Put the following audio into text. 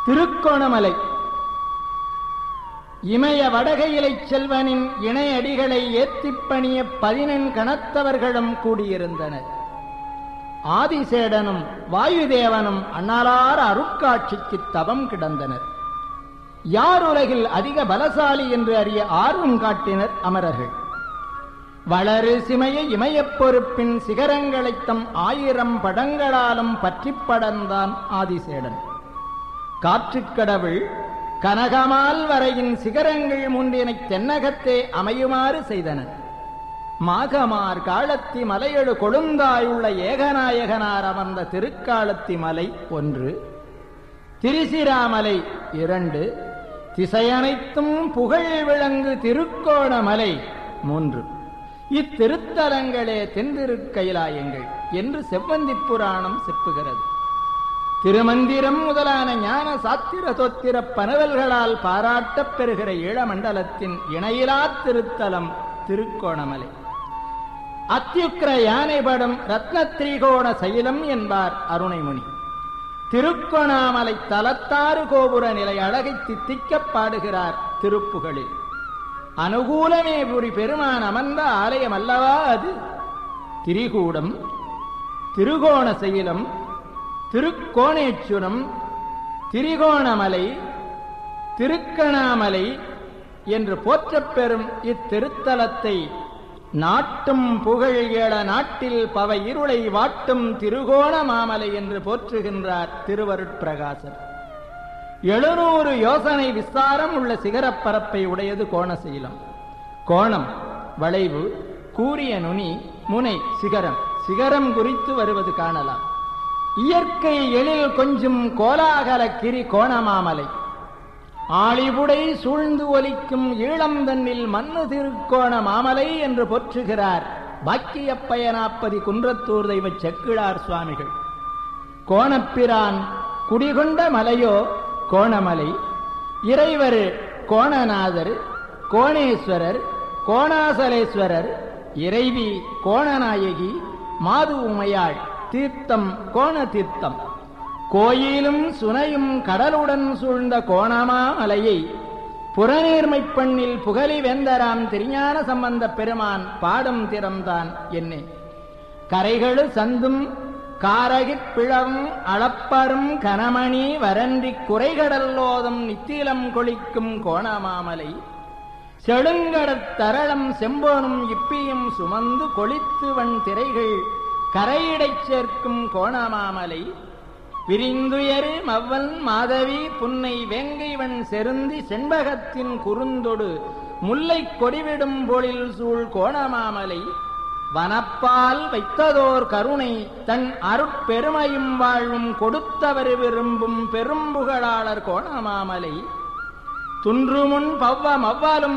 திருக்கோணமலை இமய வடகையிலைச் செல்வனின் இணையடிகளை ஏத்திப் பணிய பதினெண் கணத்தவர்களும் கூடியிருந்தனர் ஆதிசேடனும் வாயுதேவனும் அண்ணலார் அருட்காட்சிக்கு தவம் கிடந்தனர் யார் உலகில் அதிக பலசாலி என்று அறிய ஆர்வம் காட்டினர் அமரர்கள் வளரு சிமைய இமயப் பொறுப்பின் சிகரங்களைத் தம் ஆயிரம் படங்களாலும் பற்றிப் படர்ந்தான் ஆதிசேடன் காற்றுக்கடவுள் கனகமால் வரையின் சிகரங்கள் முன்றினைத் தென்னகத்தே அமையுமாறு செய்தனர் மாகமார் காலத்தி மலையெழு கொழுந்தாயுள்ள ஏகநாயகனார் அமர்ந்த திருக்காலத்தி மலை ஒன்று திரிசிராமலை இரண்டு திசையனைத்தும் புகழ் விளங்கு திருக்கோணமலை மூன்று இத்திருத்தலங்களே தென்திருக்கைலாயங்கள் என்று செவ்வந்திப் புராணம் செப்புகிறது திருமந்திரம் முதலான ஞான சாத்திர தோத்திர பனவல்களால் பாராட்டப் பெறுகிற ஈழமண்டலத்தின் இணையிலா திருத்தலம் திருக்கோணமலை அத்தியுக்கிர யானைபடும் ரத்ன திரிகோண சைலம் என்பார் அருணைமுனி திருக்கோணாமலை தலத்தாறு கோபுர நிலை அழகை தித்திக்கப் பாடுகிறார் திருப்புகளில் அனுகூலமே புரி பெருமான் அமர்ந்த ஆலயம் அல்லவா அது திரிகூடம் திருகோண சைலம் திருக்கோணேச்சுரம் திரிகோணமலை திருக்கணாமலை என்று போற்றப்பெறும் இத்திருத்தலத்தை நாட்டும் புகழ் ஏழ நாட்டில் பவ இருளை வாட்டும் திருகோண மாமலை என்று போற்றுகின்றார் திருவருட்பிரகாசர் எழுநூறு யோசனை விஸ்தாரம் உள்ள சிகரப்பரப்பை உடையது கோணசீலம் கோணம் வளைவு கூரிய நுனி முனை சிகரம் சிகரம் குறித்து வருவது காணலாம் இயற்கை எழில் கொஞ்சம் கோலாகல கிரி கோணமாமலை ஆளிபுடை சூழ்ந்து ஒலிக்கும் ஈழம் தன்னில் மண்ணு திருக்கோண மாமலை என்று போற்றுகிறார் பாக்கிய பயனாப்பதி குன்றத்தூர் தெய்வ செக்கிழார் சுவாமிகள் கோணப்பிரான் குடிகொண்ட மலையோ கோணமலை இறைவர் கோணநாதர் கோணேஸ்வரர் கோணாசலேஸ்வரர் இறைவி கோணநாயகி மாது உமையாள் தீர்த்தம் கோண தீர்த்தம் கோயிலும் சுனையும் கடலுடன் சூழ்ந்த கோணமா மலையை புறநீர்மைப் பண்ணில் புகழி வேந்தராம் திருஞான சம்பந்த பெருமான் பாடும் திறம்தான் என்னே கரைகளு சந்தும் காரகிப் பிளவும் அளப்பரும் கனமணி வரன்றி குறைகடல்லோதும் நித்திலம் கொளிக்கும் கோணமாமலை செழுங்கடத் தரளம் செம்போனும் இப்பியும் சுமந்து கொளித்து வன் திரைகள் கரையிடைச் சேர்க்கும் கோணமாமலை விரிந்துயரு மவ்வன் மாதவி புன்னை வேங்கைவன் செருந்தி செண்பகத்தின் குறுந்தொடு முல்லை கொடிவிடும் பொழில் சூழ் கோணமாமலை வனப்பால் வைத்ததோர் கருணை தன் அருட்பெருமையும் வாழ்வும் கொடுத்தவர் விரும்பும் பெரும்புகழாளர் கோணமாமலை துன்றுமுன் பவ்வ மவ்வாலும்